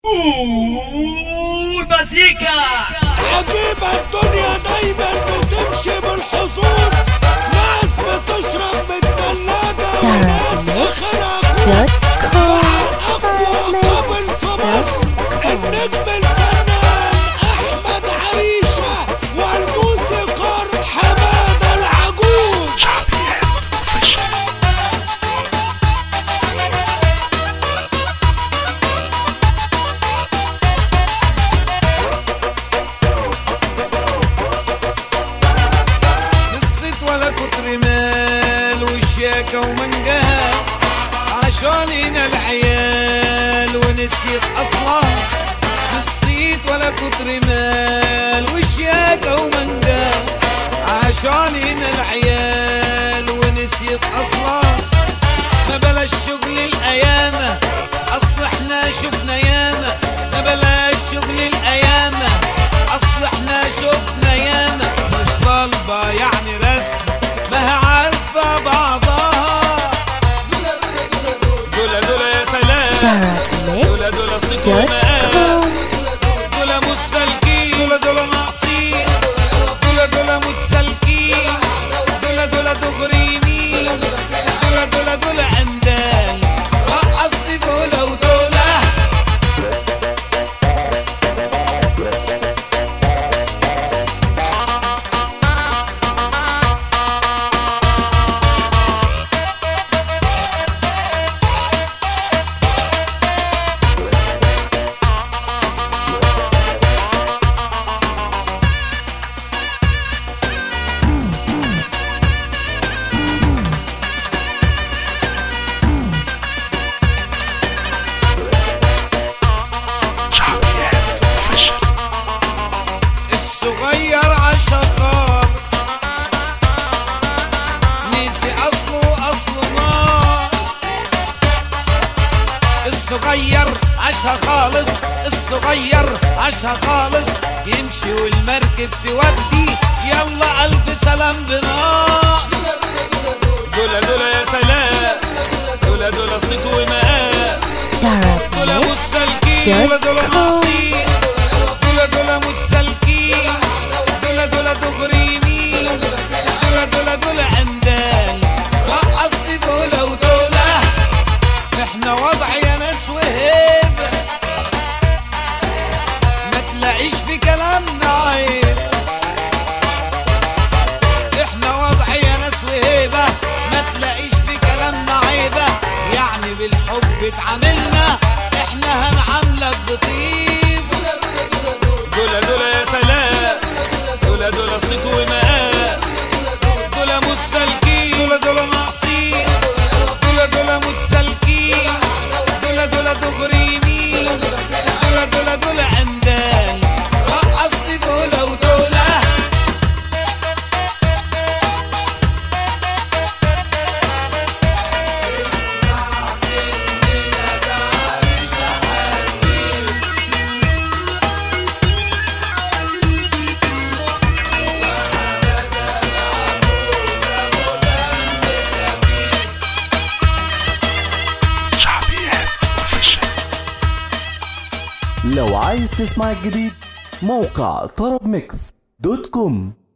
مزيكا عجيبة الدنيا دايما بتمشي بالحظوظ ناس بتشرب من التلاجة وناس اخرها كوس مع اقوى قبل في مصر النجم الفنان احمد عريشة والموسيقار حمادة العجوز نصيت ولا كتر مال وشياكة ومنجاه عشانينا العيال ونسيت أصلها نصيت ولا كتر مال وشياكة ومنجاه عشانينا العيال ونسيت أصلها ما بلاش شغل الأيامة أصل احنا شفنا ياما ما بلاش شغل الأيامة أصل احنا شفنا ياما مش طالبة يعني رسم ما هي عارفة بعضها دول دول يا سلام دول دول صيت ومقام دول مش سالكين دول دول ناقصين دول دول مش سالكين دول دول دغري يمين دول دول دول عندال رقصت دول ودول الصغير عشا خالص نسي اصله اصله ناقص الصغير عاشها خالص الصغير عاشها خالص يمشي والمركب تودي يلا الف سلام بناقص دول دول يا سلام دول دول صيت ومقام دول مش سالكين دول دول ناقصين دول دول مش سالكين دول دول دغري يمين دول دول دول عندال رقصت دول ودول احنا وضع يا ناس وهيبة ما تلاقيش في كلامنا عيب احنا وضع يا ناس وهيبة ما تلاقيش في كلامنا عيبة يعني بالحب اتعاملنا احنا هنعاملك بطيب دول دول يا سلام دول دول صيت ومقام دول مش سالكين دول دول ناقصين دول دول مش سالكين دول دول دغري يمين دول دول دول عندال رقصت دول ودول لو عايز تسمع الجديد موقع طرب ميكس دوت كوم